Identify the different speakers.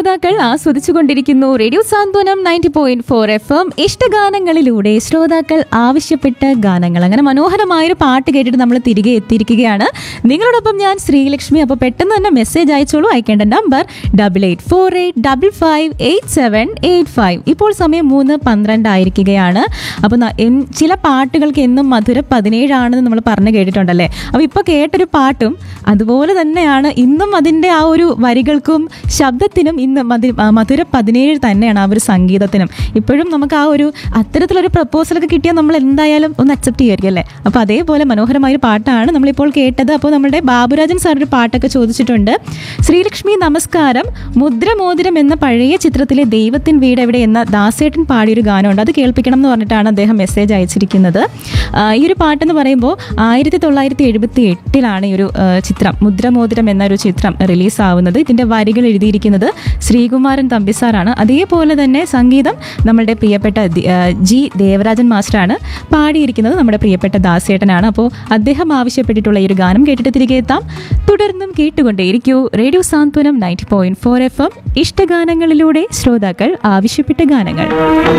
Speaker 1: ശ്രോതാക്കൾ ആസ്വദിച്ചുകൊണ്ടിരിക്കുന്നു radio Santhwanam ninety point four F M ഇഷ്ടഗാനങ്ങളിലൂടെ ശ്രോതാക്കൾ ആവശ്യപ്പെട്ട ഗാനങ്ങൾ അങ്ങനെ മനോഹരമായൊരു പാട്ട് കേട്ടിട്ട് നമ്മൾ തിരികെ എത്തിയിരിക്കുകയാണ് നിങ്ങളോടൊപ്പം ഞാൻ ശ്രീലക്ഷ്മി അപ്പോൾ പെട്ടെന്ന് തന്നെ മെസ്സേജ് അയച്ചോളൂ അയക്കേണ്ട number double eight four eight double five eight seven eight five ഇപ്പോൾ സമയം മൂന്ന് പന്ത്രണ്ട് ആയിരിക്കുകയാണ് അപ്പോൾ ന- എൻ- ചില പാട്ടുകൾക്ക് എന്നും മധുര പതിനേഴാണെന്ന് നമ്മൾ പറഞ്ഞു കേട്ടിട്ടുണ്ടല്ലേ അപ്പോൾ ഇപ്പോൾ കേട്ടൊരു പാട്ടും അതുപോലെ തന്നെയാണ് ഇന്നും അതിൻ്റെ ആ ഒരു വരികൾക്കും ശബ്ദത്തിനും ഇന്ന് മധു ആ മധുര പതിനേഴ് തന്നെയാണ് ആ ഒരു സംഗീതത്തിനും ഇപ്പോഴും നമുക്ക് ആ ഒരു അത്തരത്തിലൊരു പ്രപ്പോസലൊക്കെ കിട്ടിയാൽ നമ്മൾ എന്തായാലും ഒന്ന് അക്സെപ്റ്റ് ചെയ്യുമായിരിക്കും അല്ലേ അപ്പോൾ അതേപോലെ മനോഹരമായ ഒരു പാട്ടാണ് നമ്മളിപ്പോൾ കേട്ടത് അപ്പോൾ നമ്മുടെ ബാബുരാജൻ സാർ ഒരു പാട്ടൊക്കെ ചോദിച്ചിട്ടുണ്ട് ശ്രീലക്ഷ്മി നമസ്കാരം മുദ്രമോതിരം എന്ന പഴയ ചിത്രത്തിലെ ദൈവത്തിൻ വീട് എവിടെ എന്ന ദാസേട്ടൻ പാടിയൊരു ഗാനമുണ്ട് അത് കേൾപ്പിക്കണം എന്ന് പറഞ്ഞിട്ടാണ് അദ്ദേഹം മെസ്സേജ് അയച്ചിരിക്കുന്നത് ആ, ഈ ഒരു പാട്ടെന്ന് പറയുമ്പോൾ ആയിരത്തി തൊള്ളായിരത്തി എഴുപത്തി എട്ടിലാണ് ഈ ഒരു ആ, ചിത്രം മുദ്രമോതിരം എന്നൊരു ചിത്രം റിലീസാവുന്നത് ഇതിൻ്റെ വരികൾ എഴുതിയിരിക്കുന്നത് ശ്രീകുമാരൻ തമ്പിസാറാണ് അതേപോലെ തന്നെ സംഗീതം നമ്മളുടെ പ്രിയപ്പെട്ട ദി- ആ, ജി ദേവരാജൻ മാസ്റ്ററാണ് പാടിയിരിക്കുന്നത് നമ്മുടെ പ്രിയപ്പെട്ട ദാസേട്ടനാണ് അപ്പോൾ അദ്ദേഹം ആവശ്യപ്പെട്ടിട്ടുള്ള ഈ ഒരു ഗാനം കേട്ടിട്ട് തിരികെ എത്താം തുടർന്നും കേട്ടുകൊണ്ടേയിരിക്കൂ radio Santhwanam ninety point four F M ഇഷ്ടഗാനങ്ങളിലൂടെ ശ്രോതാക്കൾ ആവശ്യപ്പെട്ട ഗാനങ്ങൾ